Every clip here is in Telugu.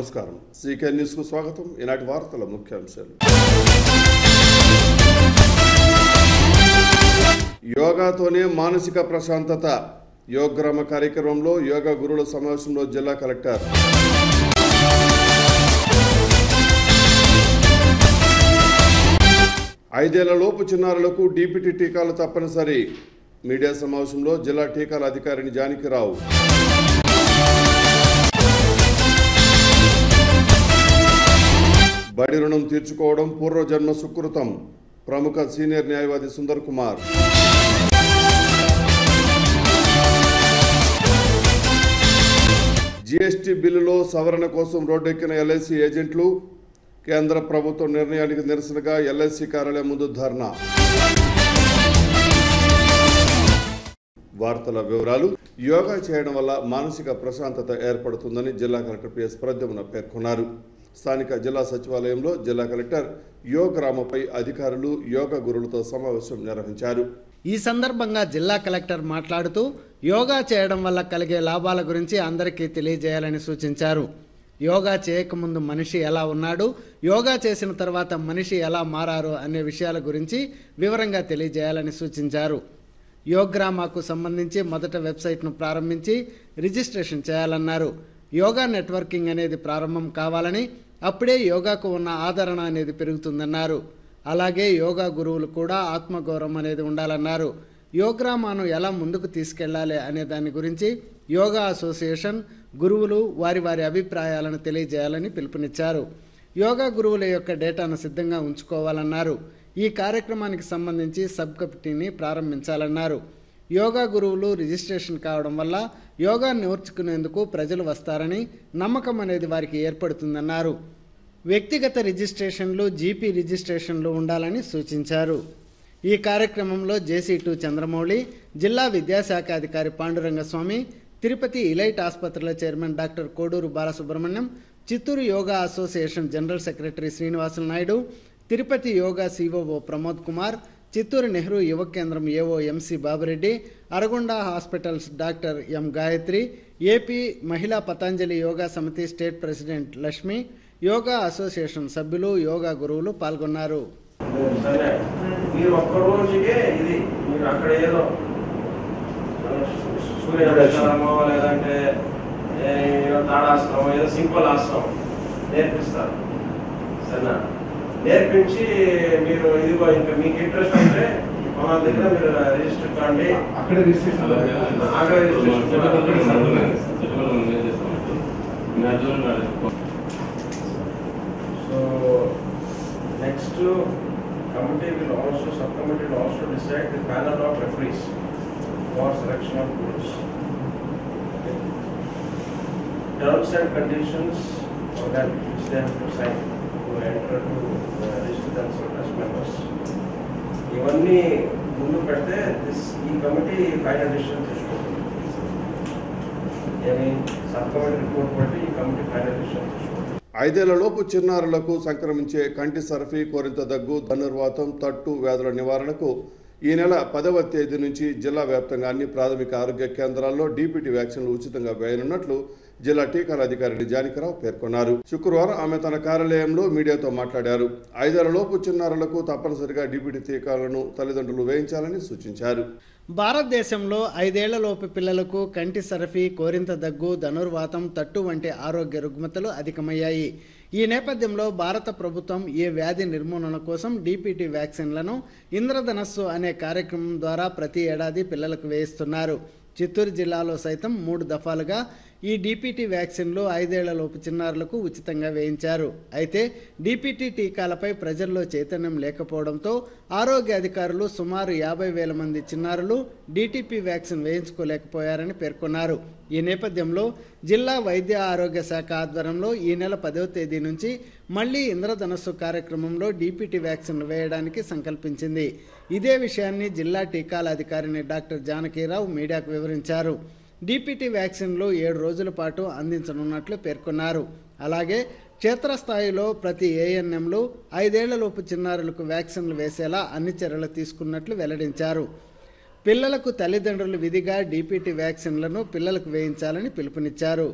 నమస్కారం సీకే న్యూస్కు స్వాగతం ఈనాటి వార్తల ముఖ్యాంశాలు యోగాతోనే మానసిక ప్రశాంతత యోగ్రామ కార్యక్రమంలో యోగా గురువుల సమావేశంలో జిల్లా కలెక్టర్ ఐదేళ్లలోపు చిన్నారులకు డీపీటీ టీకాలు తప్పనిసరి మీడియా సమావేశంలో జిల్లా టీకాల అధికారిని జానకిరావు బడి రుణం తీర్చుకోవడం పూర్వజన్మ సుకృతం ప్రముఖ సీనియర్ న్యాయవాది సుందర్ కుమార్ జీఎస్టీ బిల్లులో సవరణ కోసం రోడ్డెక్కిన ఎల్ఐసి ఏజెంట్లు కేంద్ర ప్రభుత్వం నిర్ణయానికి నిరసనగా ఎల్ఐసి కార్యాలయం ముందు ధర్నా వార్తల వివరాలు యోగా చేయడం వల్ల మానసిక ప్రశాంతత ఏర్పడుతుందని జిల్లా కలెక్టర్ పిఎస్ ప్రద్యుమ్న పేర్కొన్నారు స్థానిక జిల్లా సచివాలయంలో జిల్లా కలెక్టర్ యోగరామపై అధికారులు యోగా గురువులతో సమావేశం నిర్వహించారు ఈ సందర్భంగా జిల్లా కలెక్టర్ మాట్లాడుతూ యోగా చేయడం వల్ల కలిగే లాభాల గురించి అందరికీ తెలియజేయాలని సూచించారు యోగా చేయకముందు మనిషి ఎలా ఉన్నాడు యోగా చేసిన తర్వాత మనిషి ఎలా మారారు అనే విషయాల గురించి వివరంగా తెలియజేయాలని సూచించారు యోగ్రామాకు సంబంధించి మొదట వెబ్సైట్ను ప్రారంభించి రిజిస్ట్రేషన్ చేయాలన్నారు యోగా నెట్వర్కింగ్ అనేది ప్రారంభం కావాలని అప్పుడే యోగాకు ఉన్న ఆదరణ అనేది పెరుగుతుందన్నారు అలాగే యోగా గురువులు కూడా ఆత్మగౌరవం అనేది ఉండాలన్నారు యోగ్రామాను ఎలా ముందుకు తీసుకెళ్లాలి అనే దాని గురించి యోగా అసోసియేషన్ గురువులు వారి వారి అభిప్రాయాలను తెలియజేయాలని పిలుపునిచ్చారు యోగా గురువుల యొక్క డేటాను సిద్ధంగా ఉంచుకోవాలన్నారు ఈ కార్యక్రమానికి సంబంధించి సబ్ కమిటీని ప్రారంభించాలన్నారు యోగా గురువులు రిజిస్ట్రేషన్ కావడం వల్ల యోగా నేర్చుకునేందుకు ప్రజలు వస్తారని నమ్మకం అనేది వారికి ఏర్పడుతుందన్నారు వ్యక్తిగత రిజిస్ట్రేషన్లు జీపీ రిజిస్ట్రేషన్లు ఉండాలని సూచించారు ఈ కార్యక్రమంలో జేసీ టూ చంద్రమౌళి జిల్లా విద్యాశాఖ అధికారి పాండురంగస్వామి తిరుపతి ఇలైట్ ఆసుపత్రుల chairman doctor Koduru Balasubrahmanyam Chittoor yoga association general secretary Srinivasulu Naidu Tirupati yoga COO Pramod Kumar Chittoor Nehru Yuva Kendra AO MC Babureddy Aragonda hospitals doctor M Gayatri AP Mahila Patanjali yoga Samiti state president Lakshmi yoga association సభ్యులు యోగా గురువులు పాల్గొన్నారు సరే మీరు ఒక్క రోజుకే ఇది మీరు అక్కడ ఏదో సూర్య నమస్కారమో లేదంటే ఏ, ఏదో తాడాసనం ఏదో సింపుల్ ఆసనం నేర్పిస్తారు సరేనా నేర్పించి మీరు ఇదిగో ఇంకా మీకు ఇంట్రెస్ట్ ఉంటే మా దగ్గర మీరు రిజిస్టర్ కాండి అక్కడ రిజిస్ట్రేషన్ అక్కడ registration so next committee will also, subcommittee will also decide the panel of referees for selection of groups. Terms and conditions for them, which they have to sign to enter to uh, register themselves as members. ఇవన్నీ ముందు పెడితే దిస్ ఈ కమిటీ ఫైనల్ డిసిషన్ తీసుకుంటుంది ఏమి సబ్ కమిటీ రిపోర్ట్ బట్టి ఈ కమిటీ ఫైనల్ డిసిషన్ తీసుకుంటుంది ఐదేళ్లలోపు చిన్నారులకు సంక్రమించే కంటి సరఫీ కోరింత దగ్గు ధనుర్వాతం తట్టు వ్యాధుల నివారణకు ఈ నెల పదవ తేదీ నుంచి జిల్లా వ్యాప్తంగా అన్ని ప్రాథమిక ఆరోగ్య కేంద్రాల్లో డీపీటీ వ్యాక్సిన్లు ఉచితంగా వేయనున్నట్లు జిల్లా టీకాల అధికారి జానకిరావు పేర్కొన్నారు శుక్రవారం ఆమె తన కార్యాలయంలో మీడియాతో మాట్లాడారు ఐదేళ్లలోపు చిన్నారులకు తప్పనిసరిగా డీపీటీ టీకాలను తల్లిదండ్రులు వేయించాలని సూచించారు భారతదేశంలో ఐదేళ్లలోపు పిల్లలకు కంటి సరఫీ కోరింత దగ్గు ధనుర్వాతం తట్టు వంటి ఆరోగ్య రుగ్మతలు అధికమయ్యాయి ఈ నేపథ్యంలో భారత ప్రభుత్వం ఈ వ్యాధి నిర్మూలన కోసం డీపీటీ వ్యాక్సిన్లను ఇంద్రధనస్సు అనే కార్యక్రమం ద్వారా ప్రతి ఏడాది పిల్లలకు వేయిస్తున్నారు చిత్తూరు జిల్లాలో సైతం మూడు దఫాలుగా ఈ డీపీటీ వ్యాక్సిన్లు ఐదేళ్లలోపు చిన్నారులకు ఉచితంగా వేయించారు అయితే డీపీటీ టీకాలపై ప్రజల్లో చైతన్యం లేకపోవడంతో ఆరోగ్య అధికారులు సుమారు యాభై వేల మంది చిన్నారులు డీటీపీ వ్యాక్సిన్ వేయించుకోలేకపోయారని పేర్కొన్నారు ఈ నేపథ్యంలో జిల్లా వైద్య ఆరోగ్య శాఖ ఆధ్వర్యంలో ఈ నెల పదవ తేదీ నుంచి మళ్లీ ఇంద్రధనస్సు కార్యక్రమంలో డీపీటీ వ్యాక్సిన్ వేయడానికి సంకల్పించింది ఇదే విషయాన్ని జిల్లా టీకాల అధికారిని డాక్టర్ జానకీరావు మీడియాకు వివరించారు డీపీటీ వ్యాక్సిన్లు ఏడు రోజుల పాటు అందించనున్నట్లు పేర్కొన్నారు అలాగే క్షేత్రస్థాయిలో ప్రతి ఏఎన్ఎంలు ఐదేళ్లలోపు చిన్నారులకు వ్యాక్సిన్లు వేసేలా అన్ని చర్యలు తీసుకున్నట్లు వెల్లడించారు పిల్లలకు తల్లిదండ్రులు విధిగా డీపీటీ వ్యాక్సిన్లను పిల్లలకు వేయించాలని పిలుపునిచ్చారు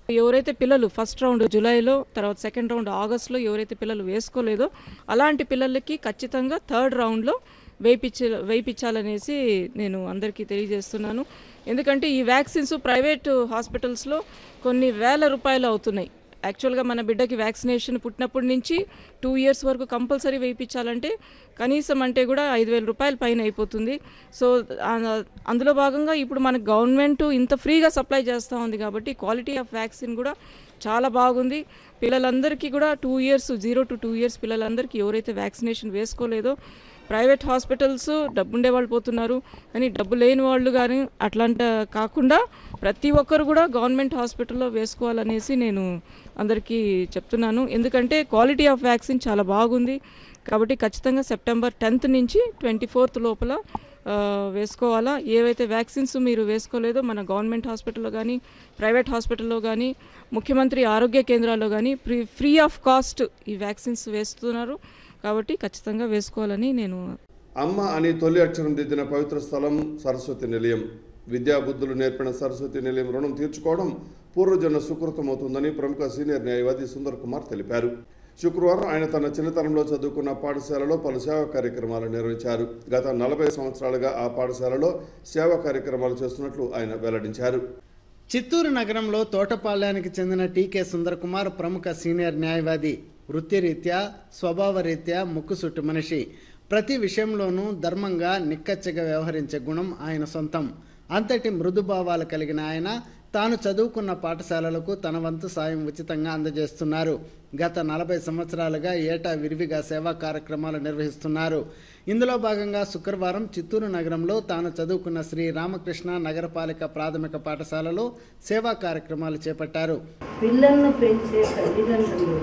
ఎవరైతే పిల్లలు ఫస్ట్ రౌండ్ జూలైలో తర్వాత సెకండ్ రౌండ్ ఆగస్ట్లో ఎవరైతే పిల్లలు వేసుకోలేదో అలాంటి పిల్లలకి ఖచ్చితంగా థర్డ్ రౌండ్లో వేయించ వేయించాలనేసి నేను అందరికీ తెలియజేస్తున్నాను ఎందుకంటే ఈ వ్యాక్సిన్స్ ప్రైవేట్ హాస్పిటల్స్లో కొన్ని వేల రూపాయలు అవుతున్నాయి యాక్చువల్గా మన బిడ్డకి వ్యాక్సినేషన్ పుట్టినప్పటి నుంచి టూ ఇయర్స్ వరకు కంపల్సరీ వేయించాలంటే కనీసం అంటే కూడా ఐదు వేల రూపాయల పైన అయిపోతుంది సో ఆ- అందులో భాగంగా ఇప్పుడు మన గవర్నమెంట్ ఇంత ఫ్రీగా సప్లై చేస్తూ ఉంది కాబట్టి క్వాలిటీ ఆఫ్ వ్యాక్సిన్ కూడా చాలా బాగుంది పిల్లలందరికీ కూడా two years zero to two years పిల్లలందరికీ ఎవరైతే వ్యాక్సినేషన్ వేసుకోలేదో ప్రైవేట్ హాస్పిటల్స్ డబ్బుండే వాళ్ళు పోతున్నారు కానీ డబ్బు లేని వాళ్ళు కానీ అట్లాంటి కాకుండా ప్రతి ఒక్కరు కూడా గవర్నమెంట్ హాస్పిటల్లో వేసుకోవాలనేసి నేను అందరికీ చెప్తున్నాను ఎందుకంటే క్వాలిటీ ఆఫ్ వ్యాక్సిన్ చాలా బాగుంది కాబట్టి ఖచ్చితంగా సెప్టెంబర్ టెన్త్ నుంచి ట్వంటీ ఫోర్త్ లోపల ఆ, వేసుకోవాలా ఏవైతే వ్యాక్సిన్స్ మీరు వేసుకోలేదో మన గవర్నమెంట్ హాస్పిటల్లో కానీ ప్రైవేట్ హాస్పిటల్లో కానీ ముఖ్యమంత్రి ఆరోగ్య కేంద్రాల్లో కానీ ఫ్రీ ఫ్రీ ఆఫ్ కాస్ట్ ఈ వ్యాక్సిన్స్ వేస్తున్నారు కాబట్టి ఖచ్చితంగా వేసుకోవాలని నేను అమ్మ అని తొలి అక్షరం దిద్దిన పవిత్ర స్థలం సరస్వతి నిలయం విద్యాబుద్ధులు నేర్పిన సరస్వతి నిలయం రుణం తీర్చుకోవడం పూర్వజన్మ సుకృతమవుతుందని ప్రముఖ సీనియర్ న్యాయవాది సుందర్ కుమార్ తెలిపారు శుక్రవారం ఆయన తన చిన్నతనంలో చదువుకున్న పాఠశాలలో పలు సేవా కార్యక్రమాలు నిర్వహించారు గత నలభై సంవత్సరాలుగా ఆ పాఠశాలలో సేవా కార్యక్రమాలు చేస్తున్నట్లు ఆయన వెల్లడించారు చిత్తూరు నగరంలో తోటపాళ్యానికి చెందిన టీకే సుందర్ కుమార్ ప్రముఖ సీనియర్ న్యాయవాది వృత్తిరీత్యా స్వభావరీత్యా ముక్కుసుట్టు మనిషి ప్రతి విషయంలోనూ ధర్మంగా నిక్కచ్చగా వ్యవహరించే గుణం ఆయన సొంతం అంతటి మృదుభావాలు కలిగిన ఆయన తాను చదువుకున్న పాఠశాలలకు తన వంతు సాయం ఉచితంగా అందజేస్తున్నారు గత నలభై సంవత్సరాలుగా ఏటా విరివిగా సేవా కార్యక్రమాలు నిర్వహిస్తున్నారు ఇందులో భాగంగా శుక్రవారం చిత్తూరు నగరంలో తాను చదువుకున్న శ్రీ రామకృష్ణ నగరపాలిక ప్రాథమిక పాఠశాలలో సేవా కార్యక్రమాలు చేపట్టారు పిల్లలను పెంచే తల్లిదండ్రులు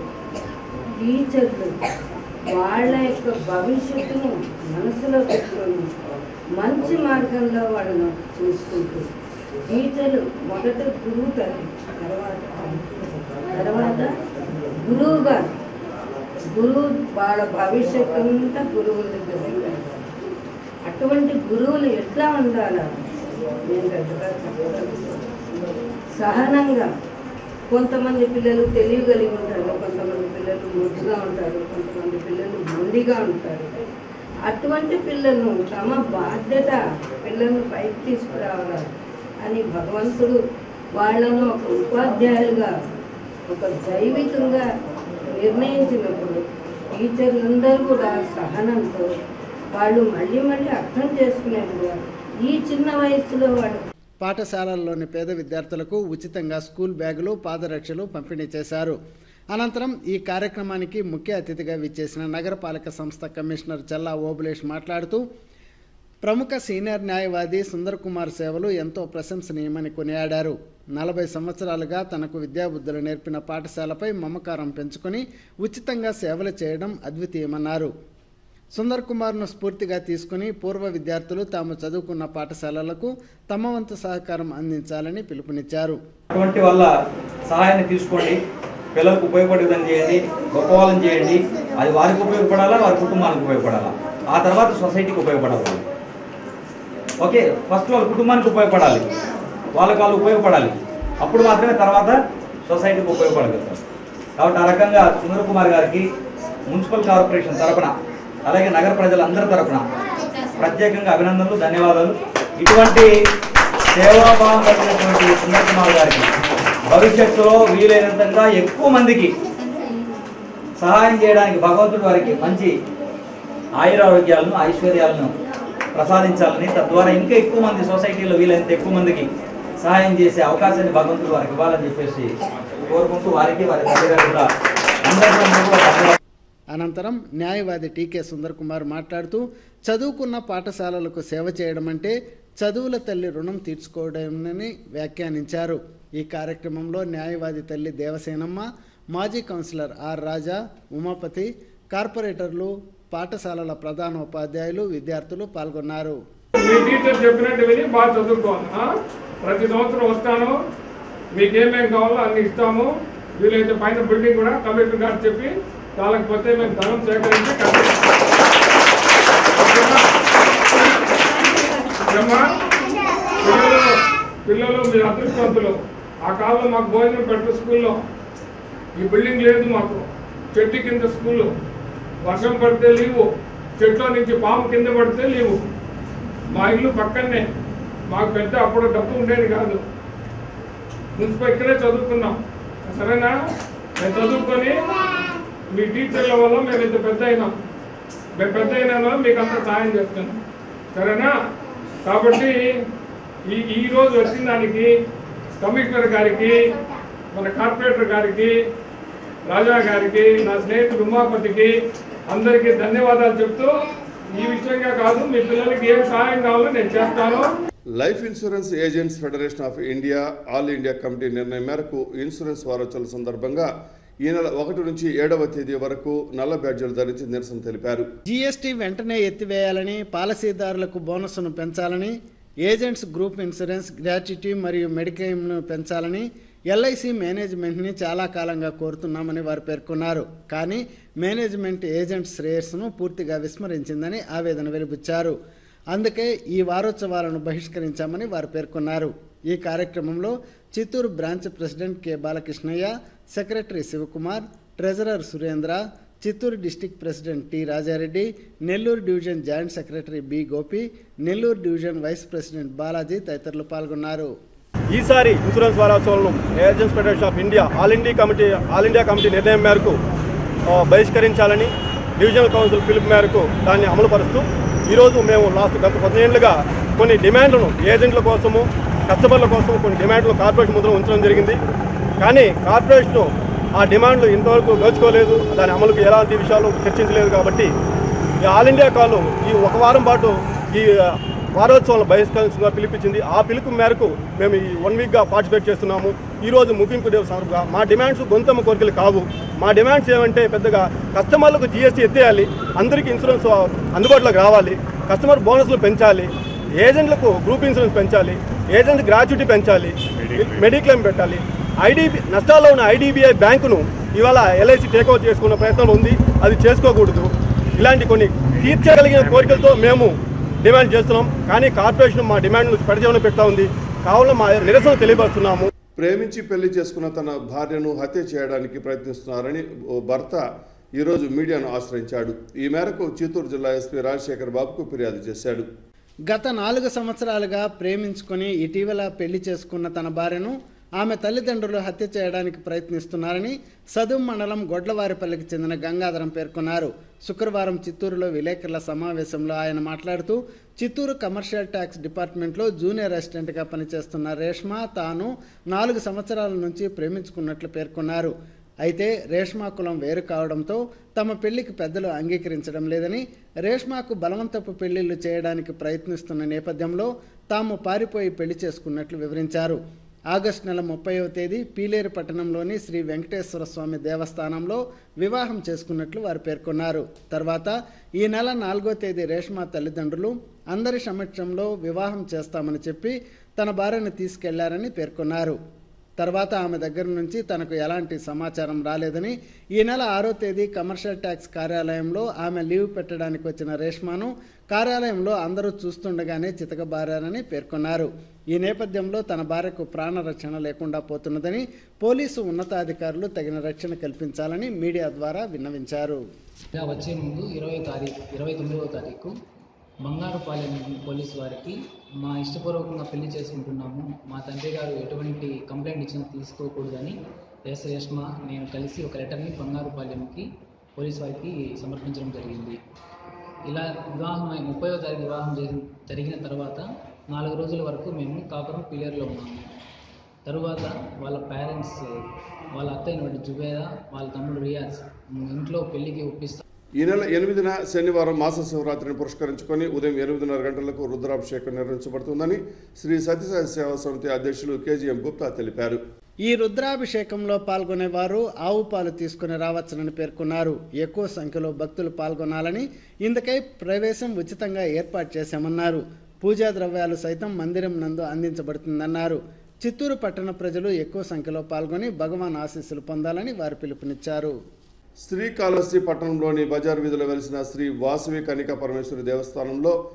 టీచర్లు వాళ్ళ యొక్క భవిష్యత్తును మనసులో పెట్టుకొని మంచి మార్గంలో వాళ్ళను చూసుకుంటూ టీచర్లు మొదట గురువు తల్లి తర్వాత తర్వాత గురువు గారు గురువు వాళ్ళ భవిష్యత్తు అంతా గురువుల దగ్గర ఉంటారు. అటువంటి గురువులు ఎట్లా ఉండాలా నేను పెద్దగా చెప్పగలను సహనంగా కొంతమంది పిల్లలు తెలియగలిగి ఉంటారు కొంతమంది పిల్లలు ముద్దుగా ఉంటారు కొంతమంది పిల్లలు మొండిగా ఉంటారు అటువంటి పిల్లలను తమ బాధ్యత పిల్లలను పైకి తీసుకురావాలి అని భగవంతుడు వాళ్ళను ఒక ఉపాధ్యాయులుగా ఒక దైవికంగా నిర్ణయించినప్పుడు టీచర్లందరూ కూడా సహనంతో వాళ్ళు మళ్ళీ మళ్ళీ అర్థం చేసుకునేట్టుగా ఈ చిన్న వయసులో వాళ్ళు పాఠశాలల్లోని పేద విద్యార్థులకు ఉచితంగా స్కూల్ బ్యాగులు పాదరక్షలు పంపిణీ చేశారు అనంతరం ఈ కార్యక్రమానికి ముఖ్య అతిథిగా విచ్చేసిన నగరపాలక సంస్థ కమిషనర్ చల్లా ఓబులేష్ మాట్లాడుతూ ప్రముఖ సీనియర్ న్యాయవాది సుందర్ కుమార్ సేవలు ఎంతో ప్రశంసనీయమని కొనియాడారు నలభై సంవత్సరాలుగా తనకు విద్యాబుద్ధులు నేర్పిన పాఠశాలపై మమకారం పెంచుకొని ఉచితంగా సేవలు చేయడం అద్వితీయమన్నారు సుందర్ కుమార్ను స్ఫూర్తిగా తీసుకుని పూర్వ విద్యార్థులు తాము చదువుకున్న పాఠశాలలకు తమ వంతు సహకారం అందించాలని పిలుపునిచ్చారు అటువంటి వాళ్ళ సహాయాన్ని తీసుకోండి పిల్లలకు ఉపయోగపడే విధంగా చేయండి గొప్ప వాళ్ళని చేయండి అది వారికి ఉపయోగపడాలా వారి కుటుంబానికి ఉపయోగపడాలా ఆ తర్వాత సొసైటీకి ఉపయోగపడాలి వాళ్ళు. ఓకే ఫస్ట్ వాళ్ళ కుటుంబానికి ఉపయోగపడాలి వాళ్ళకి వాళ్ళు ఉపయోగపడాలి అప్పుడు మాత్రమే తర్వాత సొసైటీకి ఉపయోగపడగలుగుతారు కాబట్టి ఆ రకంగా సుందర్ కుమార్ గారికి మున్సిపల్ కార్పొరేషన్ తరపున అలాగే నగర ప్రజలందరి తరపున ప్రత్యేకంగా అభినందనలు ధన్యవాదాలు ఇటువంటి సేవాభావం కలిగినటువంటి సుందర్ కుమార్ గారికి భవిష్యత్తులో వీలైనంతగా ఎక్కువ మందికి సహాయం చేయడానికి భగవంతుడు వారికి మంచి ఆయురారోగ్యాలను ఐశ్వర్యాలను ప్రసాదించాలని తద్వారా ఇంకా ఎక్కువ మంది సొసైటీలో వీలైనంత ఎక్కువ మందికి సహాయం చేసే అవకాశాన్ని భగవంతుడు వారికి ఇవ్వాలని చెప్పేసి కోరుకుంటూ వారికి వారి తల్లిదండ్రులు కూడా అందరికీ కూడా ధన్యవాదాలు అనంతరం న్యాయవాది టీకే సుందర్ కుమార్ మాట్లాడుతూ చదువుకున్న పాఠశాలలకు సేవ చేయడం అంటే చదువుల తల్లి రుణం తీర్చుకోవడమని వ్యాఖ్యానించారు ఈ కార్యక్రమంలో న్యాయవాది తల్లి దేవసేనమ్మ మాజీ కౌన్సిలర్ ఆర్ రాజా ఉమాపతి కార్పొరేటర్లు పాఠశాలల ప్రధానోపాధ్యాయులు విద్యార్థులు పాల్గొన్నారు మీ టీచర్ చెప్పినట్టు విని బాగా చదువుకోవాలి ఆ? ప్రతి సంవత్సరం వస్తాను మీకు ఏమేం కావాలో అన్ని ఇస్తాము వీలైతే పైన బిల్డింగ్ కూడా కలెక్టర్ గారు చెప్పి కాలకపోతే మేము ధనం సేకరించి కట్టిస్తాం. ఓకేనా? ఏమ్మా? పిల్లలు పిల్లలు మీరు అదృష్టవంతులు ఆ కాలంలో మాకు భోజనం పెట్టు స్కూల్లో ఈ బిల్డింగ్ లేదు మాకు చెట్టు కింద స్కూల్లో వర్షం పడితే లీవు చెట్లో నుంచి పాము కింద పడితే లీవు మా ఇల్లు పక్కనే మాకు పెద్ద అప్పుడు డబ్బు ఉండేది కాదు మున్సిపల్ ఇక్కడే చదువుకున్నాం సరేనా మేము చదువుకొని మీ టీచర్ల వల్ల మేము ఇంత పెద్ద అయినాం మేము పెద్ద అయిన వల్ల మీకు అంత సాయం చేస్తున్నాం సరేనా కాబట్టి ఈ ఈ రోజు వచ్చిన దానికి కమిషనర్ గారికి మన కార్పొరేటర్ గారికి రాజా గారికి నా స్నేహితుడు ఉమాపతికి అందరికీ ధన్యవాదాలు చెప్తూ ఈ విషయంగా కాదు మీ పిల్లలకి ఏం సహాయం కావాలో నేను చేస్తాను life insurance agents federation of India all India committee నిర్ణయం మేరకు ఇన్సూరెన్స్ వారోత్సవాల సందర్భంగా ఈ నెల ఒకటి నుంచి ఏడవ తేదీ వరకు నల్ల బ్యాడ్జీలు ధరించి నిరసన తెలిపారు జీఎస్టీ వెంటనే ఎత్తివేయాలని పాలసీదారులకు బోనస్ను పెంచాలని ఏజెంట్స్ గ్రూప్ ఇన్సూరెన్స్ గ్రాట్యుటీ మరియు మెడిక్లెయిమ్ను పెంచాలని ఎల్ఐసి మేనేజ్మెంట్ని చాలా కాలంగా కోరుతున్నామని వారు పేర్కొన్నారు కానీ మేనేజ్మెంట్ ఏజెంట్ శ్రేయస్సును పూర్తిగా విస్మరించిందని ఆవేదన వెలిబుచ్చారు అందుకే ఈ వారోత్సవాలను బహిష్కరించామని వారు పేర్కొన్నారు ఈ కార్యక్రమంలో Chittoor branch president K Balakrishnaiah secretary Sivakumar treasurer Surendra Chittoor district president T Rajareddy Nellore division joint secretary B Gopi Nellore division vice president Balaji తదితరులు పాల్గొన్నారు ఈసారి ఇన్సూరెన్స్ వారోత్సవాలను agents federation of India all India committee all India committee నిర్ణయం మేరకు ఆ, బహిష్కరించాలని డివిజనల్ కౌన్సిల్ పిలుపు మేరకు దాన్ని అమలుపరుస్తూ ఈరోజు మేము లాస్ట్ గత పదిహేనులుగా కొన్ని డిమాండ్లను ఏజెంట్ల కోసము కస్టమర్ల కోసం కొన్ని డిమాండ్లు కార్పొరేషన్ ముందు ఉంచడం జరిగింది కానీ కార్పొరేషన్ ఆ డిమాండ్లు ఇంతవరకు దోచుకోలేదు దాని అమలుకు ఎలాంటి విషయాలు చర్చించలేదు కాబట్టి ఈ ఆల్ ఇండియా కాలు ఈ ఒక వారం పాటు ఈ ఆ, వారోత్సవాలను బహిష్కరించగా పిలిపించింది ఆ పిలుపు మేరకు మేము ఈ వన్ వీక్గా పార్టిసిపేట్ చేస్తున్నాము ఈ రోజు ముగింపు డే సందర్భంగా మా డిమాండ్స్ గొంతమ్మ కోరికలు కావు మా డిమాండ్స్ ఏమంటే పెద్దగా కస్టమర్లకు జిఎస్టీ ఎత్తేయాలి అందరికీ ఇన్సూరెన్స్ అందుబాటులోకి రావాలి కస్టమర్ బోనస్లు పెంచాలి ఏజెంట్లకు గ్రూప్ ఇన్సూరెన్స్ పెంచాలి ఏజెంట్ గ్రాట్యుటీ పెంచాలి మెడిక్లెయిమ్ పెట్టాలి ఐడిబి నష్టాల్లో ఉన్న ఐడిబిఐ బ్యాంకును ఇవాళ ఎల్ఐసి టేక్ఓవర్ చేసుకున్న ప్రయత్నంలో ఉంది అది చేసుకోకూడదు ఇలాంటి కొన్ని తీర్చగలిగిన కోరికలతో మేము డిమాండ్ చేస్తున్నాం కానీ కార్పొరేషన్ మా డిమాండ్ను పెడచేవన పెడతా ఉంది కావున మా నిరసన తెలియపరుస్తున్నాము ప్రేమించి పెళ్లి చేసుకున్న తన భార్యను హత్య చేయడానికి ప్రయత్నిస్తున్నారని ఓ భర్త ఈరోజు మీడియాను ఆశ్రయించాడు ఈ మేరకు చిత్తూరు జిల్లా ఎస్పీ రాజశేఖర్ బాబుకు ఫిర్యాదు చేశాడు గత నాలుగు సంవత్సరాలుగా ప్రేమించుకొని ఇటీవల పెళ్లి చేసుకున్న తన భార్యను ఆమె తల్లిదండ్రులు హత్య చేయడానికి ప్రయత్నిస్తున్నారని సదుం మండలం గొడ్లవారిపల్లికి చెందిన గంగాధరం పేర్కొన్నారు శుక్రవారం చిత్తూరులో విలేకరుల సమావేశంలో ఆయన మాట్లాడుతూ చిత్తూరు కమర్షియల్ ట్యాక్స్ డిపార్ట్మెంట్లో జూనియర్ అసిస్టెంట్గా పనిచేస్తున్న రేష్మ తాను నాలుగు సంవత్సరాల నుంచి ప్రేమించుకున్నట్లు పేర్కొన్నారు అయితే రేష్మా కులం వేరు కావడంతో తమ పెళ్లికి పెద్దలు అంగీకరించడం లేదని రేష్మాకు బలవంతపు పెళ్లిళ్లు చేయడానికి ప్రయత్నిస్తున్న నేపథ్యంలో తాము పారిపోయి పెళ్లి చేసుకున్నట్లు వివరించారు ఆగస్టు నెల ముప్పైవ తేదీ పీలేరు పట్టణంలోని శ్రీ వెంకటేశ్వర స్వామి దేవస్థానంలో వివాహం చేసుకున్నట్లు వారు పేర్కొన్నారు తర్వాత ఈ నెల నాలుగో తేదీ రేష్మా తల్లిదండ్రులు అందరి సమక్షంలో వివాహం చేస్తామని చెప్పి తన భార్యను తీసుకెళ్లారని పేర్కొన్నారు తర్వాత ఆమె దగ్గర నుంచి తనకు ఎలాంటి సమాచారం రాలేదని ఈ నెల ఆరో తేదీ కమర్షియల్ ట్యాక్స్ కార్యాలయంలో ఆమె లీవ్ పెట్టడానికి వచ్చిన రేష్మాను కార్యాలయంలో అందరూ చూస్తుండగానే చితకబారారని పేర్కొన్నారు ఈ నేపథ్యంలో తన భార్యకు ప్రాణరక్షణ లేకుండా పోతున్నదని పోలీసు ఉన్నతాధికారులు తగిన రక్షణ కల్పించాలని మీడియా ద్వారా విన్నవించారు ఇలా వచ్చే ముందు ఇరవై తారీఖు ఇరవై తొమ్మిదవ తారీఖు బంగారుపాలెం పోలీసు వారికి మా ఇష్టపూర్వకంగా పెళ్లి చేసుకుంటున్నాము మా తండ్రి గారు ఎటువంటి కంప్లైంట్ ఇచ్చినా తీసుకోకూడదని ఎస్ యష్మ నేను కలిసి ఒక లెటర్ని బంగారుపాలెంకి పోలీసు వారికి సమర్పించడం జరిగింది ఇలా వివాహం అయి ముప్పైవ తారీఖు వివాహం చేసిన జరిగిన తర్వాత నాలుగు రోజుల వరకు మేము కాపురం పిల్లర్లో ఉన్నాము తరువాత వాళ్ళ పేరెంట్స్ వాళ్ళ అత్త అయినటువంటి జుబేదా వాళ్ళ తమ్ముడు రియాజ్ ఇంట్లో పెళ్లికి ఒప్పిస్తారు ఈ నెల ఎనిమిదిన శనివారం మాస శివరాత్రిని పురస్కరించుకొని ఉదయం ఎనిమిదిన్నర గంటలకు రుద్రాభిషేకం నిర్వహించబడుతుందని శ్రీ సత్యసాయి సేవా సమితి అధ్యక్షులు కేజీఎం గుప్తా తెలిపారు ఈ రుద్రాభిషేకంలో పాల్గొనేవారు ఆవు పాలు తీసుకుని రావచ్చునని పేర్కొన్నారు ఎక్కువ సంఖ్యలో భక్తులు పాల్గొనాలని ఇందుకై ప్రవేశం ఉచితంగా ఏర్పాటు చేశామన్నారు పూజా ద్రవ్యాలు సైతం మందిరం నందు అందించబడుతుందన్నారు చిత్తూరు పట్టణ ప్రజలు ఎక్కువ సంఖ్యలో పాల్గొని భగవాన్ ఆశీస్సులు పొందాలని వారు పిలుపునిచ్చారు శ్రీకాళహస్తి పట్టణంలోని బజార్ వీధిలో వెలిసిన శ్రీ వాసవి కనికా పరమేశ్వరి దేవస్థానంలో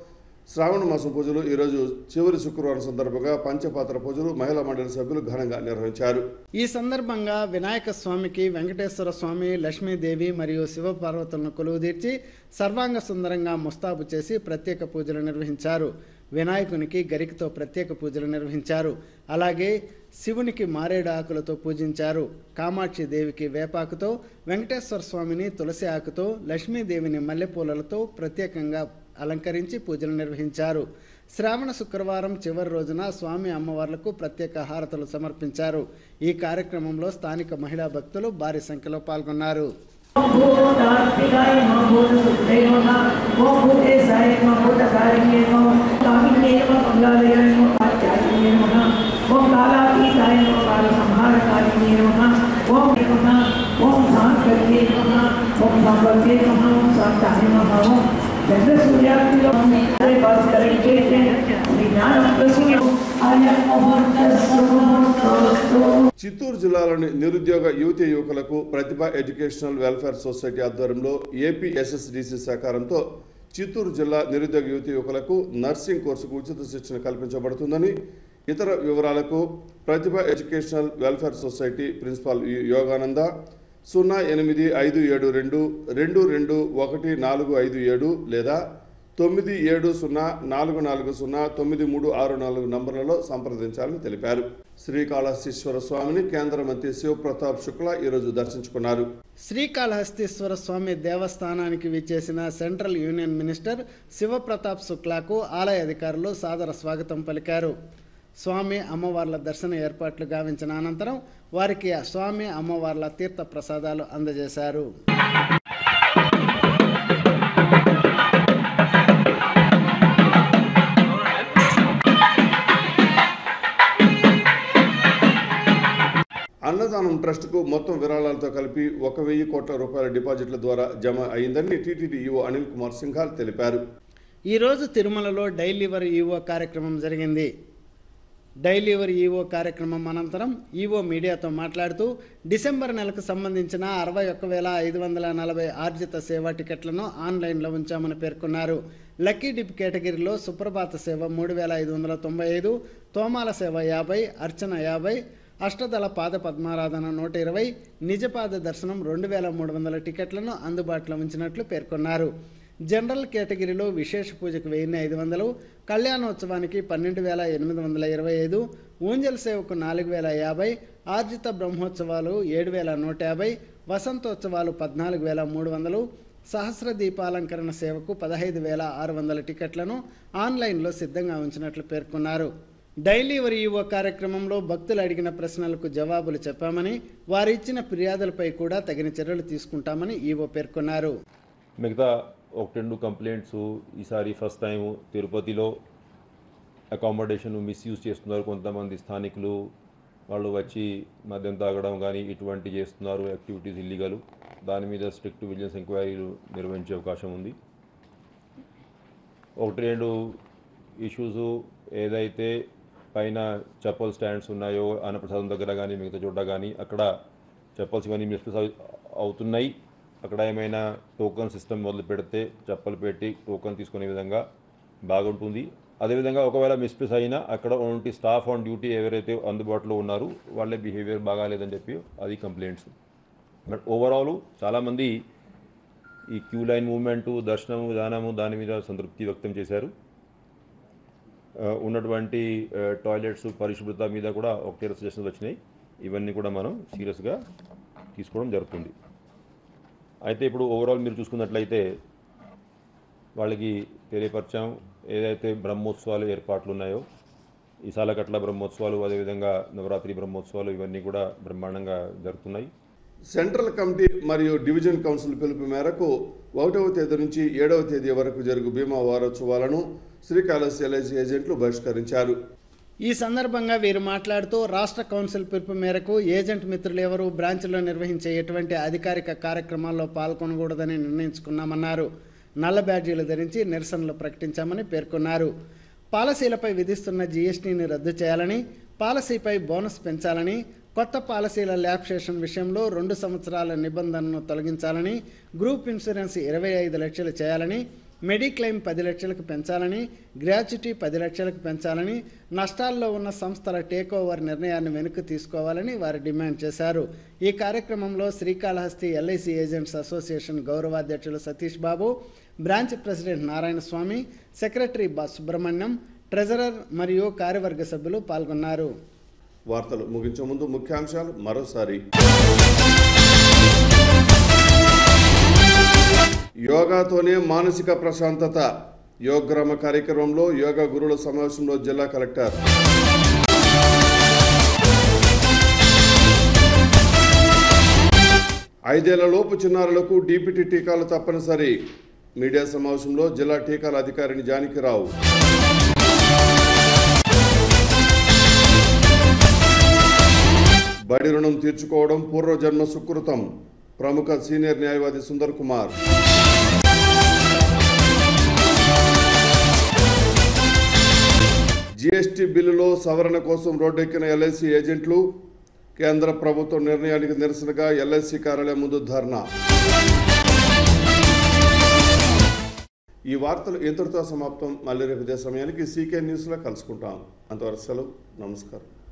శ్రావణ మాసం పూజలు ఈరోజు చివరి శుక్రవారం సందర్భంగా పంచపాత్ర పూజలు మహిళా మండలి సభ్యులు ఘనంగా నిర్వహించారు ఈ సందర్భంగా వినాయక స్వామికి వెంకటేశ్వర స్వామి లక్ష్మీదేవి మరియు శివపార్వతులను కొలువు తీర్చి సర్వాంగ సుందరంగా ముస్తాబు చేసి ప్రత్యేక పూజలు నిర్వహించారు వినాయకునికి గరికతో ప్రత్యేక పూజలు నిర్వహించారు అలాగే శివునికి మారేడు ఆకులతో పూజించారు కామాక్షి దేవికి వేపాకుతో వెంకటేశ్వర స్వామిని తులసి ఆకుతో లక్ష్మీదేవిని మల్లెపూలలతో ప్రత్యేకంగా అలంకరించి పూజలు నిర్వహించారు శ్రావణ శుక్రవారం చివరి రోజున స్వామి అమ్మవార్లకు ప్రత్యేక హారతులు సమర్పించారు ఈ కార్యక్రమంలో స్థానిక మహిళా భక్తులు భారీ సంఖ్యలో పాల్గొన్నారు భూతాత్మికాయ నమః భూతసుత్రే నమః ఓం భూతేశాయ నమః భూతకారిణ్యే నమః కామిన్యే నమః మంగళాయ నమః కాత్యాయనే నమః ఓం కాలాతీతాయ నమః కాల సంహారకారిణ్యే నమః ఓం నమః ఓం సాంకర్యే నమః ఓం సాంకర్యే నమః ఓం శాంతాయ నమః ఓం చంద్ర సూర్యాగ్నిలో హరే భాస్కరం చేతే జ్ఞానం ప్రసూయం అయం ముహూర్తస్సు చిత్తూరు జిల్లాలోని నిరుద్యోగ యువతి యువకులకు ప్రతిభ ఎడ్యుకేషనల్ వెల్ఫేర్ సొసైటీ ఆధ్వర్యంలో ఏపీ ఎస్ఎస్డిసి సహకారంతో చిత్తూరు జిల్లా నిరుద్యోగ యువతి యువకులకు నర్సింగ్ కోర్సుకు ఉచిత శిక్షణ కల్పించబడుతుందని ఇతర వివరాలకు Pratibha educational welfare society principal U- Yogananda సున్నా ఎనిమిది ఐదు ఏడు రెండు రెండు రెండు ఒకటి నాలుగు ఐదు ఏడు లేదా తొమ్మిది ఏడు సున్నా నాలుగు నాలుగు సున్నా తొమ్మిది మూడు ఆరు నాలుగు నంబర్లలో సంప్రదించాలని తెలిపారు శ్రీకాళహస్తీశ్వర స్వామిని కేంద్ర మంత్రి శివప్రతాప్ శుక్లా ఈరోజు దర్శించుకున్నారు శ్రీకాళహస్తీశ్వర స్వామి దేవస్థానానికి విచ్చేసిన సెంట్రల్ యూనియన్ మినిస్టర్ శివప్రతాప్ శుక్లాకు ఆలయ అధికారులు సాదర స్వాగతం పలికారు స్వామి అమ్మవార్ల దర్శన ఏర్పాట్లు గావించిన అనంతరం వారికి ఆ స్వామి అమ్మవార్ల తీర్థ ప్రసాదాలు అందజేశారు అన్నదానం ట్రస్టుకు మొత్తం విరాళాలతో కలిపి ఒక వెయ్యి కోట్ల రూపాయల డిపాజిట్ల ద్వారా జమ అయిందని టీటీడీ ఈవో అనిల్ కుమార్ సింఘాల్ తెలిపారు ఈరోజు తిరుమలలో డైలీవర్ ఈవో కార్యక్రమం జరిగింది డైలీవర్ ఈవో కార్యక్రమం అనంతరం ఈవో మీడియాతో మాట్లాడుతూ డిసెంబర్ నెలకు సంబంధించిన అరవై ఒక్క వేల ఐదు వందల నలభై ఆర్జిత సేవా టికెట్లను ఆన్లైన్లో ఉంచామని పేర్కొన్నారు లక్కీ డిప్ కేటగిరీలో సుప్రభాత సేవ మూడు వేల ఐదు వందల తొంభై ఐదు తోమాల సేవ యాభై అర్చన యాభై అష్టదళ పాద పద్మారాధన నూట ఇరవై నిజపాద దర్శనం రెండు వేల మూడు వందల టికెట్లను అందుబాటులో ఉంచినట్లు పేర్కొన్నారు జనరల్ కేటగిరీలో విశేష పూజకు వెయ్యి ఐదు వందలు కళ్యాణోత్సవానికి పన్నెండు వేల ఎనిమిది వందల ఇరవై ఐదు ఊంజల్ సేవకు నాలుగు వేల యాభై ఆర్జిత బ్రహ్మోత్సవాలు ఏడు వేల నూట యాభై వసంతోత్సవాలు పద్నాలుగు వేల మూడు వందలు సహస్ర దీపాలంకరణ సేవకు పదహైదు వేల ఆరు వందల టికెట్లను ఆన్లైన్లో సిద్ధంగా ఉంచినట్లు పేర్కొన్నారు డైలీ ఈవో కార్యక్రమంలో భక్తులు అడిగిన ప్రశ్నలకు జవాబులు చెప్పామని వారు ఇచ్చిన ఫిర్యాదులపై కూడా తగిన చర్యలు తీసుకుంటామని ఈవో పేర్కొన్నారు మిగతా ఒక రెండు కంప్లైంట్స్ ఈసారి ఫస్ట్ టైం తిరుపతిలో అకామిడేషన్ మిస్యూజ్ చేస్తున్నారు కొంతమంది స్థానికులు వాళ్ళు వచ్చి మద్యం తాగడం కానీ ఇటువంటి చేస్తున్నారు యాక్టివిటీస్ ఇల్లీగల్ దాని మీద స్ట్రిక్ట్ విజిలెన్స్ ఎంక్వైరీలు నిర్వహించే అవకాశం ఉంది ఒకటి రెండు ఇష్యూస్ ఏదైతే పైన చెప్పల్ స్టాండ్స్ ఉన్నాయో అన్నప్రసాదం దగ్గర కానీ మిగతా చోట కానీ అక్కడ చెప్పల్స్ ఇవన్నీ మిస్ప్లేస్ అవుతున్నాయి అక్కడ ఏమైనా టోకన్ సిస్టమ్ మొదలు పెడితే చెప్పలు పెట్టి టోకన్ తీసుకునే విధంగా బాగుంటుంది అదేవిధంగా ఒకవేళ మిస్ప్లేస్ అయినా అక్కడ ఉన్నటువంటి స్టాఫ్ ఆన్ డ్యూటీ ఎవరైతే అందుబాటులో ఉన్నారో వాళ్ళ బిహేవియర్ బాగాలేదని చెప్పి అది కంప్లైంట్స్ బట్ ఓవరాల్ చాలామంది ఈ క్యూ లైన్ మూవ్మెంటు దర్శనము దానము దాని మీద సంతృప్తి వ్యక్తం చేశారు ఆ, ఉన్నటువంటి ఆ, టాయిలెట్స్ పరిశుభ్రత మీద కూడా ఒకటే సజెషన్స్ వచ్చినాయి ఇవన్నీ కూడా మనం సీరియస్గా తీసుకోవడం జరుగుతుంది అయితే ఇప్పుడు ఓవరాల్ మీరు చూసుకున్నట్లయితే వాళ్ళకి తెలియపరిచాం ఏదైతే బ్రహ్మోత్సవాలు ఏర్పాట్లు ఉన్నాయో ఈ సాలకట్ల బ్రహ్మోత్సవాలు అదేవిధంగా నవరాత్రి బ్రహ్మోత్సవాలు ఇవన్నీ కూడా బ్రహ్మాండంగా జరుగుతున్నాయి సెంట్రల్ కమిటీ మరియు డివిజన్ కౌన్సిల్ పిలుపు మేరకు ఒకటవ తేదీ నుంచి ఏడవ తేదీ వరకు జరుగు బీమా వారోత్సవాలను శ్రీకాళహస్తి ఎల్ఐసి ఏజెంట్లు బహిష్కరించారు ఈ సందర్భంగా వీరు మాట్లాడుతూ రాష్ట్ర కౌన్సిల్ పిలుపు మేరకు ఏజెంట్ మిత్రులు ఎవరు బ్రాంచ్లో నిర్వహించే ఎటువంటి అధికారిక కార్యక్రమాల్లో పాల్గొనకూడదని నిర్ణయించుకున్నామన్నారు నల్ల బ్యాడ్జీలు ధరించి నిరసనలు ప్రకటించామని పేర్కొన్నారు పాలసీలపై విధిస్తున్న జీఎస్టీని రద్దు చేయాలని పాలసీపై బోనస్ పెంచాలని కొత్త పాలసీల ల్యాప్సేషన్ విషయంలో రెండు సంవత్సరాల నిబంధనను తొలగించాలని గ్రూప్ ఇన్సూరెన్స్ ఇరవై ఐదు లక్షలు చేయాలని మెడిక్లెయిమ్ పది లక్షలకు పెంచాలని గ్రాచ్యుటీ పది లక్షలకు పెంచాలని నష్టాల్లో ఉన్న సంస్థల టేక్ ఓవర్ నిర్ణయాన్ని వెనక్కి తీసుకోవాలని వారు డిమాండ్ చేశారు ఈ కార్యక్రమంలో శ్రీకాళహస్తి ఎల్ఐసి ఏజెంట్స్ అసోసియేషన్ గౌరవాధ్యక్షులు Satish Babu branch president Narayana Swamy secretary బా సుబ్రహ్మణ్యం ట్రెజరర్ మరియు కార్యవర్గ సభ్యులు పాల్గొన్నారు వార్తలు ముగించే ముందు ముఖ్యాంశాలు మరోసారి యోగాతోనే మానసిక ప్రశాంతత యోగ్రామ కార్యక్రమంలో యోగా గురువుల సమావేశంలో జిల్లా కలెక్టర్ ఐదేళ్ల లోపు చిన్నారులకు డీపీటీ టీకాలు తప్పనిసరి మీడియా సమావేశంలో జిల్లా టీకాల అధికారిని జానకిరావు బడి రుణం తీర్చుకోవడం పూర్వజన్మ సుకృతం ప్రముఖ సీనియర్ న్యాయవాది సుందర్ కుమార్ జీఎస్టీ బిల్లులో సవరణ కోసం రోడ్డెక్కిన ఎల్ఐసి ఏజెంట్లు కేంద్ర ప్రభుత్వ నిర్ణయానికి నిరసనగా ఎల్ఐసి కార్యాలయం ముందు ధర్నా ఈ వార్తలు ఇంతటితో సమాప్తం మళ్ళీ రేపు ఇదే సమయానికి సీకే న్యూస్లో కలుసుకుంటాం అంతవరకు సెలవు నమస్కారం